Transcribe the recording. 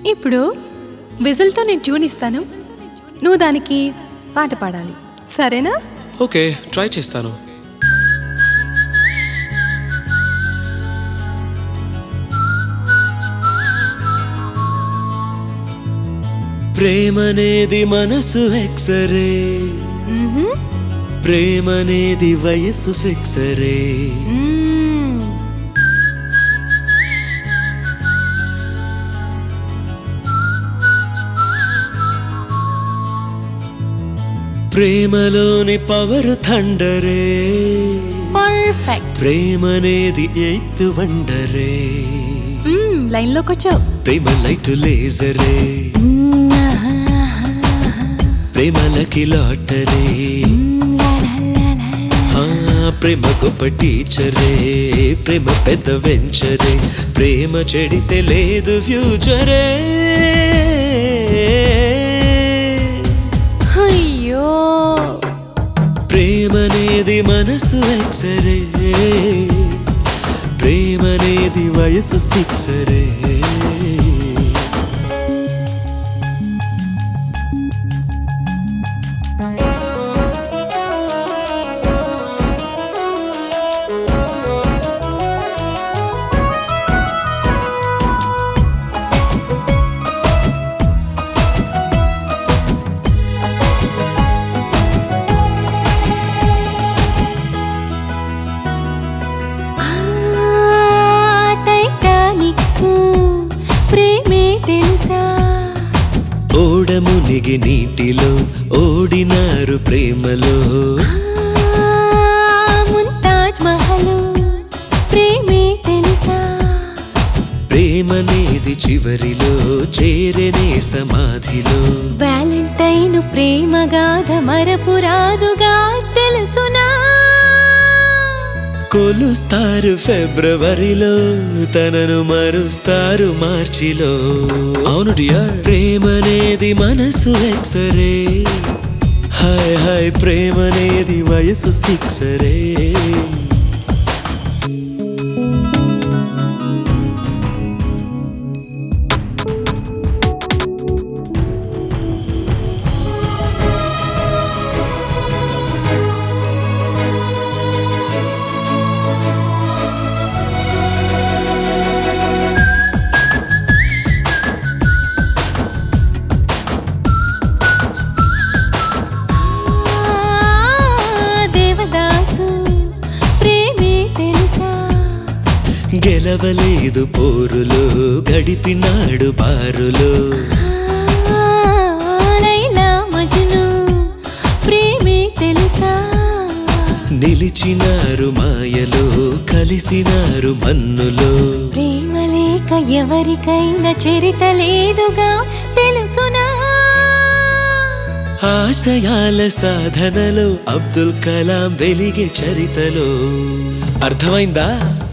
ఇప్పుడు విజిల్తో నేను ట్యూన్ ఇస్తాను నువ్వు దానికి పాట పాడాలి సరేనా ఓకే ట్రై చేస్తాను ప్రేమనేది మనసు ఎక్సరే ప్రేమనేది వయస్సు సెక్సరే మ్మ్. ప్రేమలోని పవరు థండరే పర్ఫెక్ట్ ప్రేమనేది ఎయిత్ వండరే మ్మ్, లైన్లోకి వచ్చావు ప్రేమ లైట్ లేజరే మ్మ్, ఆహా, ఆహా, ఆహా. ప్రేమలకి లాటరే మ్మ్, లా, లా, లా, లా, లా. ఆ, ప్రేమ గొప్ప టీచరే ప్రేమ పెద్ద వెంచరే ప్రేమ చెడితే లేదు ఫ్యూచరే అయ్యో ప్రేమనేది మనసు ఎక్సరే ప్రేమనేది వయసు సిక్సరే ఆ, టైటానిక్ ప్రేమే తెలుసా ఓడ మునిగి నీటిలో ఓడినారు ప్రేమలో ఆ, ముంతాజ్ మహల్ ప్రేమే తెలుసా ప్రేమనేది చివరిలో చేరనే సమాధిలో వ్యాలంటైన్ ప్రేమ గాథ మరపురాదుగా తెలుసునా కొలుస్తారు ఫిబ్రవరిలో తనను మరుస్తారు మార్చిలో అవును డియర్ ప్రేమనేది మనసు ఎక్సరే హాయ్ హాయ్ ప్రేమనేది వయసు సిక్సరే ఆ, దేవదాసు ప్రేమే తెలుసా గెలవలేదు పోరులో గడిపినాడు బారులో ఆ, లైలా మజ్ను ప్రేమే తెలుసా నిలిచినారు మాయలో కలిసినారు మన్నులో ప్రేమ లేక ఎవరికైనా చరిత లేదుగా తెలుసునా ఆశయాల సాధనలో అబ్దుల్ కలాం వెలిగే చరితలో అర్థమైందా